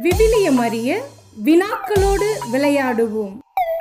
விவிலியம் அறிய வினாக்களோடு விளையாடுவோம்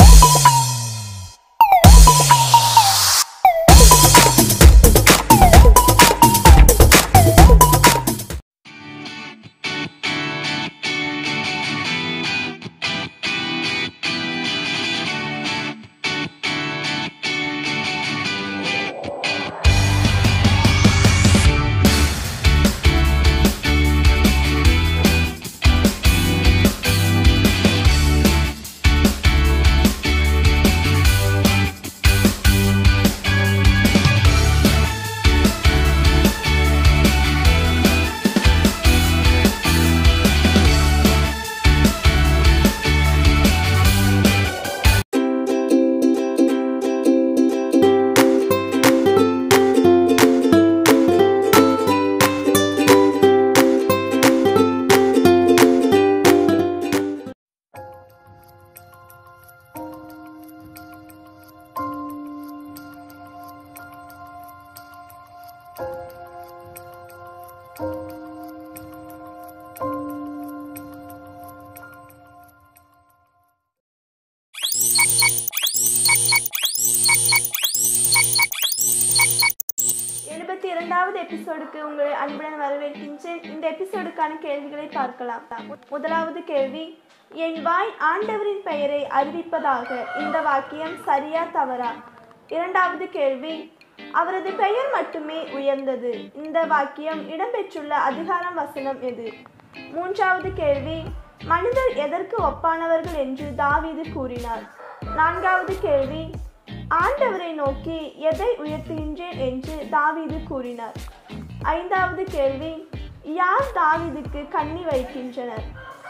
எழுபத்தி இரண்டாவது எபிசோடுக்கு உங்களை அன்புடன் வரவேற்கின்றேன் இந்த எபிசோடுக்கான கேள்விகளை பார்க்கலாம் முதலாவது கேள்வி என் வாய் ஆண்டவரின் பெயரை அறிவிப்பதாக இந்த வாக்கியம் சரியா தவறா இரண்டாவது கேள்வி அவரது பெயர் மட்டுமே உயர்ந்தது இந்த வாக்கியம் இடம்பெற்றுள்ள அதிகாரம் வசனம் எது மூன்றாவது கேள்வி மனிதர் எதற்கு ஒப்பானவர்கள் என்று தாவீது கூறினார் நான்காவது கேள்வி ஆண்டவரை நோக்கி எதை உயர்த்துகின்றேன் என்று தாவீது கூறினார் ஐந்தாவது கேள்வி யார் தாவீதுக்கு கண்ணி வைக்கின்றனர்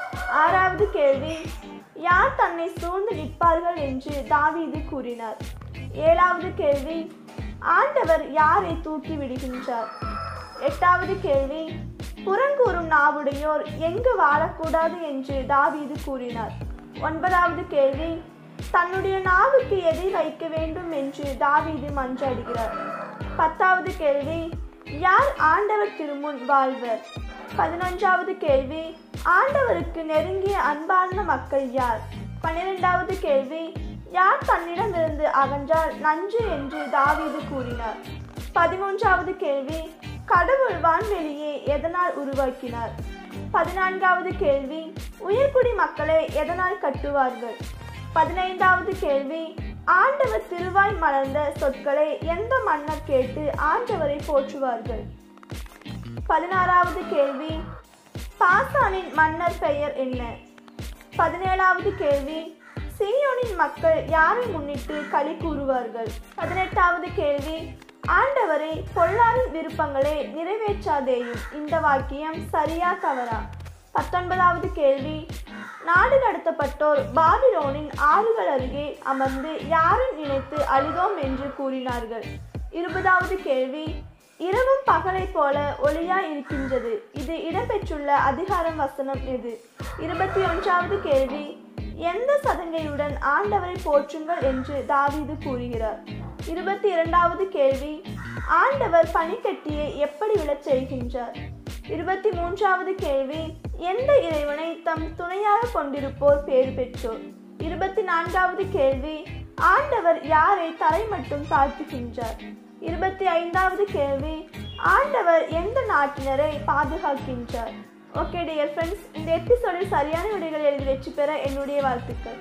ஆறாவது கேள்வி யார் தன்னை சூழ்ந்து நிற்பார்கள் என்று தாவீது கூறினார் ஏழாவது கேள்வி ஆண்டவர் யாரை தூக்கி விடுகின்றார் எட்டாவது கேள்வி புறங்கூறும் நாவுடையோர் எங்கு வாழக்கூடாது என்று தாவீது கூறினார் ஒன்பதாவது கேள்வி தன்னுடைய நாவுக்கு எதை வைக்க வேண்டும் என்று தாவீது மன்றாடுகிறார் பத்தாவது கேள்வி யார் ஆண்டவர் திருமுன் வாழ்வர் பதினொன்றாவது கேள்வி ஆண்டவருக்கு நெருங்கிய அன்பார்ந்த மக்கள் யார் பன்னிரெண்டாவது கேள்வி யார் தன்னிடமிருந்து அகன்றால் நன்று என்று தாவீது கூறினார் பதிமூன்றாவது கேள்வி கடவுள் வான்வெளியை எதனால் உருவாக்கினார் பதினான்காவது கேள்வி உயர்குடி மக்களை எதனால் கட்டுவார்கள் பதினைந்தாவது கேள்வி ஆண்டவர் திருவாய் மலர்ந்த சொற்களை எந்த மன்னர் கேட்டு ஆண்டவரை போற்றுவார்கள் பதினாறாவது கேள்வி பாசானின் மன்னர் பெயர் என்ன பதினேழாவது கேள்வி சீயோனின் மக்கள் யாரை முன்னிட்டு களி கூறுவார்கள் பதினெட்டாவது கேள்வி ஆண்டவரை பொல்லாரின் விருப்பங்களை நிறைவேற்றாதேயும் இந்த வாக்கியம் சரியா தவறா பத்தொன்பதாவது கேள்வி நாடு கடத்தப்பட்டோர் பாபிலோனின் ஆறுகள் அருகே அமர்ந்து யாரை நினைத்து அழுதோம் என்று கூறினார்கள் இருபதாவது கேள்வி இரவும் பகலை போல ஒளியாய் இருக்கின்றது இது இடம்பெற்றுள்ள அதிகாரம் வசனம் எது இருபத்தி ஒன்றாவது கேள்வி எந்த சதங்கையுடன் ஆண்டவரை போற்றுங்கள் என்று தாவீது கூறுகிறார் இருபத்தி இரண்டாவது கேள்வி ஆண்டவர் பனிக்கட்டியை எப்படி விழச் செய்கின்றார் இருபத்தி மூன்றாவது கேள்வி எந்த இறைவனை தம் துணையாக கொண்டிருப்போர் பேர் பெற்றோர் இருபத்தி நான்காவது கேள்வி ஆண்டவர் யாரை தரை மட்டும் தாழ்த்துகின்றார் இருபத்தி ஐந்தாவது கேள்வி ஆண்டவர் எந்த நாட்டினரை பாதுகாக்கின்றார் ஓகே டியர் ஃப்ரெண்ட்ஸ் இந்த எபிசோடில் சரியான விடைகள் எழுதி வெற்றி பெற என்னுடைய வாழ்த்துக்கள்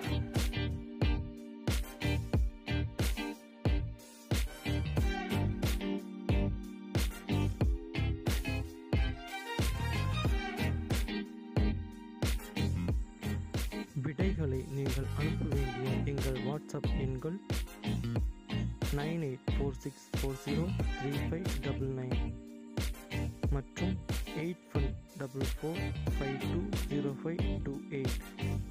விடைகளை நீங்கள் அனுப்ப வேண்டிய எங்கள் வாட்ஸ்அப் எண்கள் nine eight four six four zero three five double nine மற்றும் eight one double four five two zero five two eight